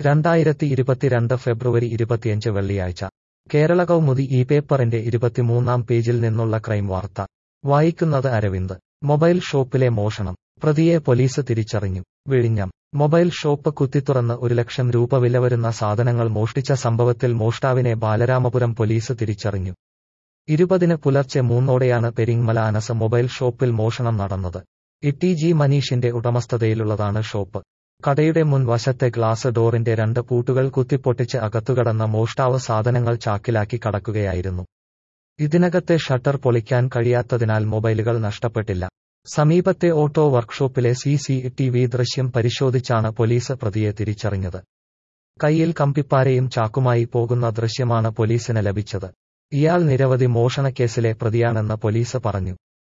രണ്ടായിരത്തി ഇരുപത്തിരണ്ട് ഫെബ്രുവരി ഇരുപത്തിയഞ്ച് വെള്ളിയാഴ്ച കേരള കൗമുദി ഈ പേപ്പറിന്റെ ഇരുപത്തിമൂന്നാം പേജിൽ നിന്നുള്ള ക്രൈം വാർത്ത വായിക്കുന്നത് അരവിന്ദ് മൊബൈൽ ഷോപ്പിലെ മോഷണം പ്രതിയെ പോലീസ് തിരിച്ചറിഞ്ഞു വിഴിഞ്ഞം മൊബൈൽ ഷോപ്പ് കുത്തിത്തുറന്ന് ഒരു ലക്ഷം രൂപ വില വരുന്ന സാധനങ്ങൾ മോഷ്ടിച്ച സംഭവത്തിൽ മോഷ്ടാവിനെ ബാലരാമപുരം പോലീസ് തിരിച്ചറിഞ്ഞു ഇരുപതിന് പുലർച്ചെ മൂന്നോടെയാണ് പെരിങ്മല അനസ് മൊബൈൽ ഷോപ്പിൽ മോഷണം നടന്നത് ഇട്ടി ജി മനീഷിന്റെ ഉടമസ്ഥതയിലുള്ളതാണ് ഷോപ്പ് കടയുടെ മുൻവശത്തെ ഗ്ലാസ് ഡോറിന്റെ രണ്ട് പൂട്ടുകൾ കുത്തിപ്പൊട്ടിച്ച് അകത്തുകടന്ന മോഷ്ടാവ് സാധനങ്ങൾ ചാക്കിലാക്കി കടക്കുകയായിരുന്നു ഇതിനകത്തെ ഷട്ടർ പൊളിക്കാൻ കഴിയാത്തതിനാൽ മൊബൈലുകൾ നഷ്ടപ്പെട്ടില്ല സമീപത്തെ ഓട്ടോ വർക്ക്ഷോപ്പിലെ സി സി ടി വി ദൃശ്യം പരിശോധിച്ചാണ് പോലീസ് പ്രതിയെ തിരിച്ചറിഞ്ഞത് കയ്യിൽ കമ്പിപ്പാരയും ചാക്കുമായി പോകുന്ന ദൃശ്യമാണ് പോലീസിന് ലഭിച്ചത് ഇയാൾ നിരവധി മോഷണക്കേസിലെ പ്രതിയാണെന്ന് പോലീസ് പറഞ്ഞു